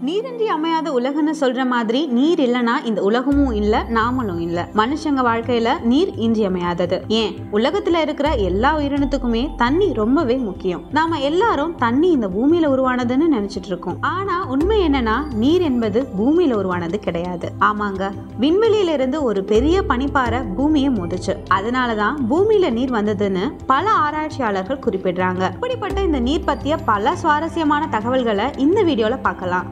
நீரின்றி அமையாத உலகன்னு சொல்ற மாதிரி நீர் இல்லனா இந்த உலகமும் இல்ல நாமளும் இல்ல மனுஷங்க வாழ்க்கையில நீர் இன்றியமையாதது ஏன் உலகத்துல இருக்கிற எல்லா உயிரினத்துக்குமே தண்ணி ரொம்பவே முக்கியம் நாம எல்லாரும் தண்ணி இந்த பூமியில உருவானதுன்னு நினைச்சிட்டு இருக்கோம் ஆனா உண்மை என்னன்னா நீர் என்பது பூமியில உருவானது கிடையாது ஆமாங்க விண்வெளியில இருந்து ஒரு பெரிய பனிப்பாறை பூமியை மோதுச்சு அதனாலதான் பூமியில நீர் வந்ததுன்னு பல ஆராய்ச்சியாளர்கள் குறிப்பிடுறாங்க இப்படிப்பட்ட இந்த நீர் பத்திய பல சுவாரஸ்யமான தகவல்களை இந்த வீடியோல பார்க்கலாம்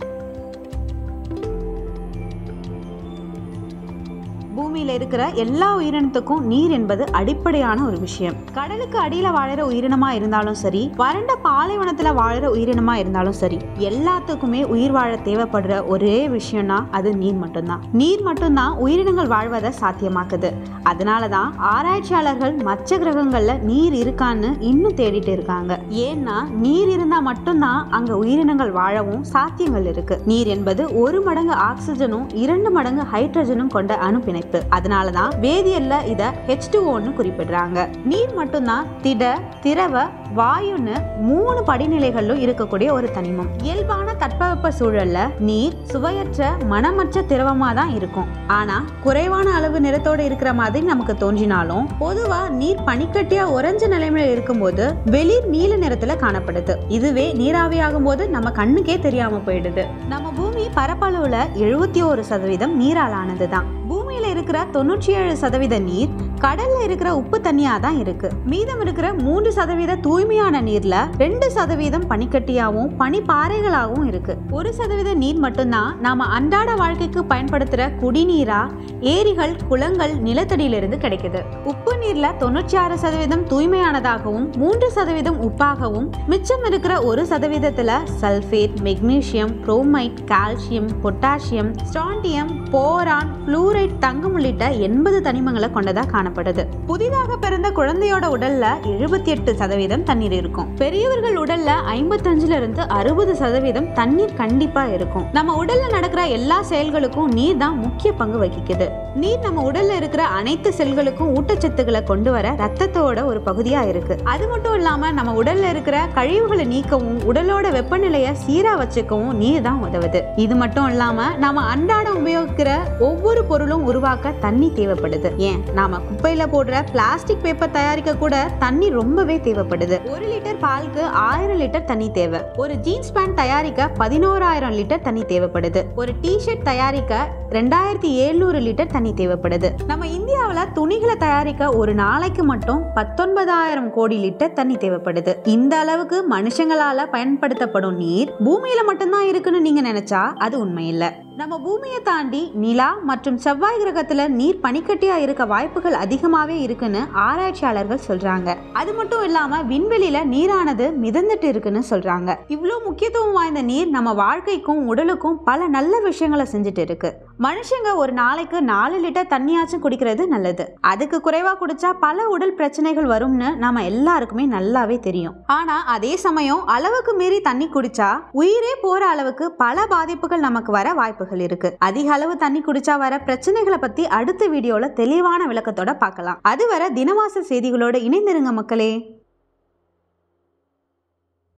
பூமியில இருக்கிற எல்லா உயிரினத்துக்கும் நீர் என்பது அடிப்படையான ஒரு விஷயம் கடலுக்கு அடியில வாழற உயிரினமா இருந்தாலும் சரி வறண்ட பாலைவனத்துல வாழற உயிரினமா இருந்தாலும் சரி எல்லாத்துக்குமே உயிர் வாழ தேவைப்படுற ஒரே விஷயம்னா அது நீர் மட்டும்தான் நீர் மட்டும்தான் உயிரினங்கள் வாழ்வதை சாத்தியமாக்குது அதனாலதான் ஆராய்ச்சியாளர்கள் மற்ற கிரகங்கள்ல நீர் இருக்கான்னு இன்னும் தேடிட்டு இருக்காங்க ஏன்னா நீர் இருந்தா மட்டும்தான் அங்க உயிரினங்கள் வாழவும் சாத்தியங்கள் இருக்கு நீர் என்பது ஒரு மடங்கு ஆக்சிஜனும் இரண்டு மடங்கு ஹைட்ரஜனும் கொண்ட அணுப்பிணைப்பு அதனாலதான் வேதியியல்ல இத ஹெச் ன்னு குறிப்பிடுறாங்க நீர் மட்டும்தான் திட திரவ வாயுன்னு மூணு படிநிலைகளிலும் இருக்கக்கூடிய ஒரு தனிமம் இயல்பான தட்பவெப்ப சூழல்ல நீர் சுவையற்ற மனமற்ற திரவமா தான் இருக்கும் ஆனா குறைவான அளவு நிறத்தோட இருக்கிற மாதிரி நமக்கு தோன்றினாலும் பொதுவா நீர் பனிக்கட்டியா உறைஞ்ச நிலைமையில இருக்கும்போது வெளிர் நீல நிறத்துல காணப்படுது இதுவே நீராவியாகும் போது நம்ம கண்ணுக்கே தெரியாம போயிடுது நம்ம பூமி பரப்பளவுல எழுபத்தி ஒரு சதவீதம் நீரால் ஆனதுதான் பூமியில இருக்கிற தொண்ணூற்றி ஏழு சதவீத நீர் கடல்ல இருக்கிற உப்பு தண்ணியா தான் இருக்கு மீதம் இருக்கிற மூன்று சதவீத தூய்மையான நீர்ல ரெண்டு சதவீதம் பனிக்கட்டியாவும் பனிப்பாறைகளாகவும் இருக்கு ஒரு சதவீத நீர் மட்டும்தான் நாம அன்றாட வாழ்க்கைக்கு பயன்படுத்துற குடிநீரா ஏரிகள் குளங்கள் நிலத்தடியிலிருந்து கிடைக்குது உப்பு நீர்ல தொண்ணூற்றி ஆறு சதவீதம் தூய்மையானதாகவும் மூன்று சதவீதம் உப்பாகவும் மிச்சம் இருக்கிற ஒரு சதவீதத்துல sulphate magnesium bromide calcium potassium strontium boron fluoride தங்கம் உள்ளிட்ட எண்பது தனிமங்களை கொண்டதா காணப்படுது புதிதாக பிறந்த குழந்தையோட உடல்ல எழுபத்தி எட்டு சதவீதம் தண்ணீர் இருக்கும் பெரியவர்கள் உடல்ல ஐம்பத்தஞ்சுல இருந்து அறுபது சதவீதம் தண்ணீர் கண்டிப்பா இருக்கும் நம்ம உடல்ல நடக்கிற எல்லா செயல்களுக்கும் நீர் தான் முக்கிய பங்கு வகிக்குது நீர் நம்ம உடல்ல இருக்கிற அனைத்து செல்களுக்கும் ஊட்டச்சத்துக்களை கொண்டு வர ரத்தத்தோட ஒரு பகுதியா இருக்கு அது மட்டும் இல்லாம நம்ம உடல்ல இருக்கிற கழிவுகளை நீக்கவும் உடலோட வெப்பநிலையை சீரா வச்சுக்கவும் நீர் தான் உதவுது இது மட்டும் இல்லாம நாம அன்றாடம் உபயோகிக்கிற ஒவ்வொரு பொருளும் உருவாக்க தண்ணி தேவைப்படுது ஏன் நாம குப்பையில போடுற பிளாஸ்டிக் பேப்பர் தயாரிக்க கூட தண்ணி ரொம்பவே தேவைப்படுது ஒரு லிட்டர் பாலுக்கு ஆயிரம் லிட்டர் தண்ணி தேவை ஒரு ஜீன்ஸ் பேண்ட் தயாரிக்க பதினோராயிரம் லிட்டர் தண்ணி தேவைப்படுது ஒரு டிஷர்ட் தயாரிக்க ரெண்டாயிரத்தி எழுநூறு லிட்டர் தண்ணி தேவைப்படுது நம்ம இந்தியாவில் துணிகளை தயாரிக்க ஒரு நாளைக்கு மட்டும் பத்தொன்பதாயிரம் கோடி லிட்டர் தண்ணி தேவைப்படுது இந்த அளவுக்கு மனுஷங்களால பயன்படுத்தப்படும் நீர் பூமியில மட்டும்தான் இருக்குன்னு நீங்க நினைச்சா அது உண்மை இல்லை நம்ம பூமியை தாண்டி நிலா மற்றும் செவ்வாய் கிரகத்துல நீர் பனிக்கட்டியா இருக்க வாய்ப்புகள் அதிகமாவே இருக்குன்னு ஆராய்ச்சியாளர்கள் சொல்றாங்க அது மட்டும் இல்லாம விண்வெளியில நீரானது மிதந்துட்டு இருக்குன்னு சொல்றாங்க இவ்வளோ முக்கியத்துவம் வாய்ந்த நீர் நம்ம வாழ்க்கைக்கும் உடலுக்கும் பல நல்ல விஷயங்களை செஞ்சுட்டு இருக்கு மனுஷங்க ஒரு நாளைக்கு நாலு லிட்டர் தண்ணியாச்சும் குடிக்கிறது நல்லது அதுக்கு குறைவா குடிச்சா பல உடல் பிரச்சனைகள் வரும்னு நாம எல்லாருக்குமே நல்லாவே தெரியும் ஆனா அதே சமயம் அளவுக்கு மீறி தண்ணி குடிச்சா உயிரே போற அளவுக்கு பல பாதிப்புகள் நமக்கு வர வாய்ப்புகள் இருக்கு அதிக அளவு தண்ணி குடிச்சா வர பிரச்சனைகளை பத்தி அடுத்த வீடியோல தெளிவான விளக்கத்தோட பார்க்கலாம் அதுவரை தினவாசல் செய்திகளோட இணைந்திருங்க மக்களே